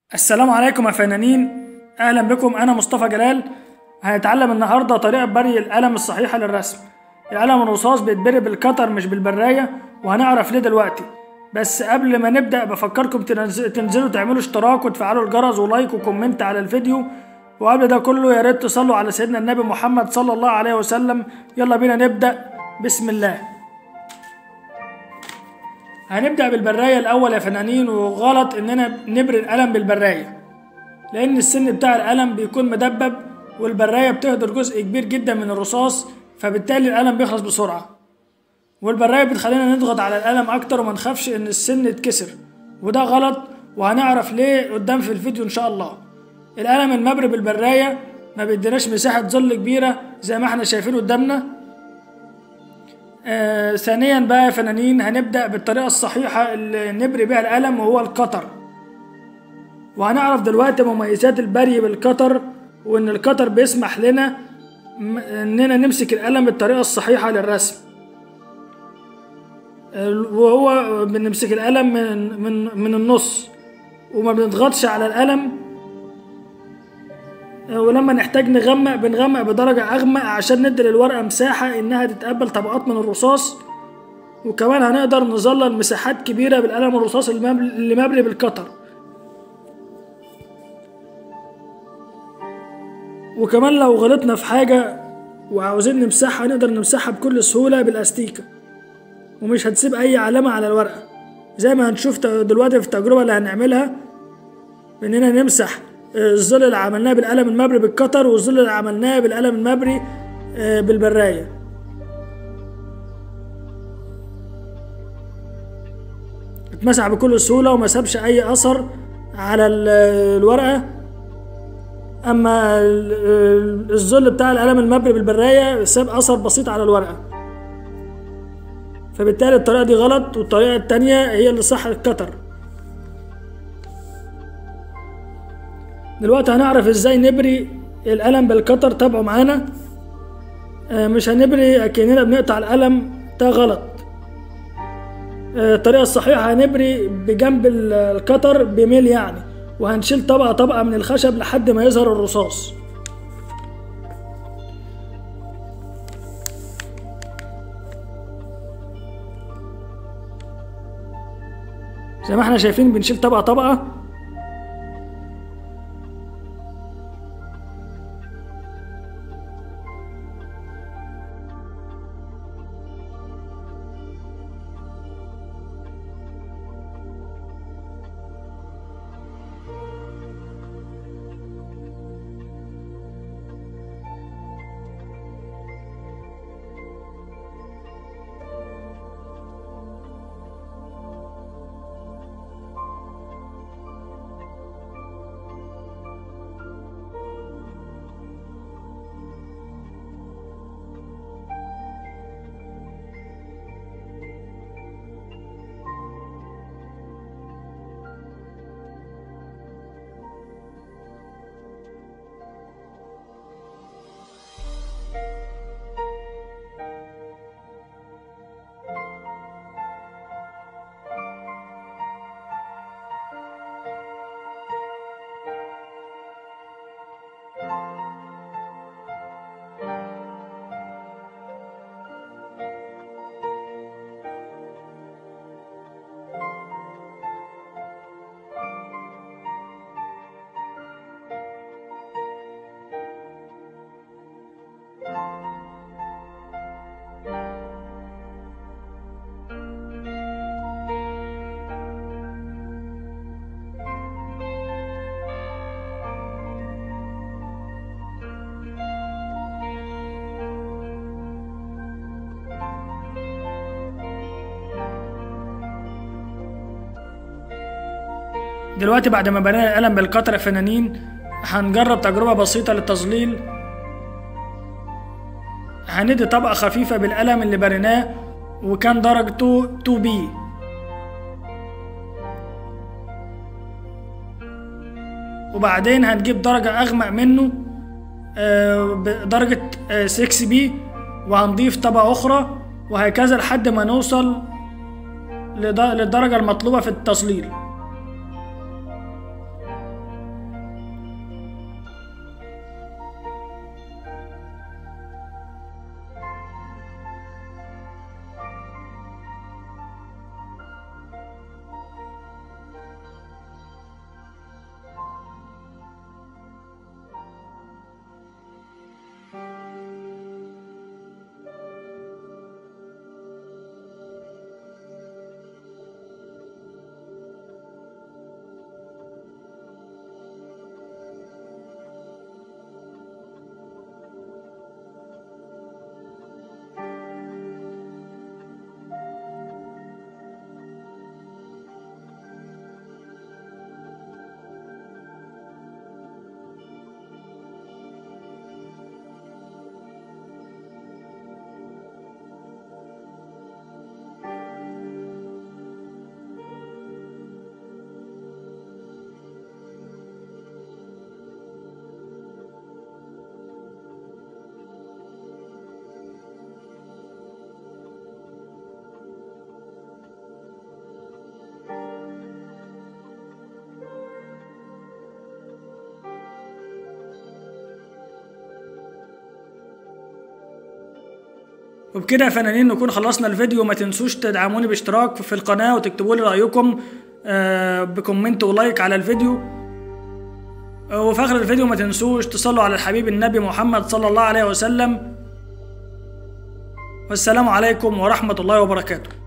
السلام عليكم يا فنانين اهلا بكم انا مصطفى جلال هنتعلم النهارده طريقه بري القلم الصحيحه للرسم القلم الرصاص بيتبري بالقطر مش بالبرايه وهنعرف ليه دلوقتي بس قبل ما نبدا بفكركم تنز- تنزلوا تعملوا اشتراك وتفعلوا الجرس ولايك وكومنت على الفيديو وقبل ده كله يا ريت تصلوا على سيدنا النبي محمد صلى الله عليه وسلم يلا بينا نبدا بسم الله هنبدأ بالبراية الأول يا فنانين وغلط إننا نبري القلم بالبراية لأن السن بتاع القلم بيكون مدبب والبراية بتهدر جزء كبير جدا من الرصاص فبالتالي القلم بيخلص بسرعة والبراية بتخلينا نضغط على القلم أكتر وما نخافش إن السن يتكسر وده غلط وهنعرف ليه قدام في الفيديو إن شاء الله القلم المبري بالبراية ما بيديناش مساحة ظل كبيرة زي ما احنا شايفين قدامنا آه ثانيا بقى يا فنانين هنبدأ بالطريقة الصحيحة اللي نبري بيها القلم وهو القطر وهنعرف دلوقتي مميزات البري بالقطر وإن القطر بيسمح لنا م- إننا نمسك القلم بالطريقة الصحيحة للرسم آه، وهو بنمسك القلم من من من النص وما بنضغطش على القلم ولما نحتاج نغمق بنغمق بدرجة أغمق عشان ندي للورقة مساحة إنها تتقبل طبقات من الرصاص وكمان هنقدر نظلل مساحات كبيرة بالقلم الرصاص المبل- اللي مبري بالقطر وكمان لو غلطنا في حاجة وعاوزين نمسحها نقدر نمسحها بكل سهولة بالأستيكة ومش هتسيب أي علامة على الورقة زي ما هنشوف ت- دلوقتي في التجربة اللي هنعملها اننا نمسح آه، الظل اللي عملناه بالقلم المبري بالقطر والظل اللي عملناه بالقلم المبري آه، بالبرايه اتمسح بكل سهوله وما سابش اي اثر على ال- الورقه اما ال- ال- الظل بتاع القلم المبري بالبرايه ساب اثر بسيط على الورقه فبالتالي الطريقه دي غلط والطريقه التانية هي اللي صح القطر دلوقتي هنعرف ازاي نبري القلم بالقطر تابعوا معانا آه، مش هنبري اكننا بنقطع القلم ده غلط آه، الطريقة الصحيحة هنبري بجنب ال- القطر بميل يعني وهنشيل طبقة طبقة من الخشب لحد ما يظهر الرصاص زي ما احنا شايفين بنشيل طبقة طبقة دلوقتي بعد ما بنينا القلم بالقطر يا فنانين هنجرب تجربة بسيطة للتظليل هندي طبقة خفيفة بالقلم اللي بريناه وكان درجته 2B وبعدين هنجيب درجة أغمق منه آه، بدرجة 6B وهنضيف طبقة أخرى وهكذا لحد ما نوصل لد- للدرجة المطلوبة في التظليل وبكده يا فنانين نكون خلصنا الفيديو ما تنسوش تدعموني باشتراك في القناة وتكتبوا لي رأيكم آه، بكومنت ولايك على الفيديو آه، وفي آخر الفيديو ما تنسوش تصلوا على الحبيب النبي محمد صلى الله عليه وسلم والسلام عليكم ورحمة الله وبركاته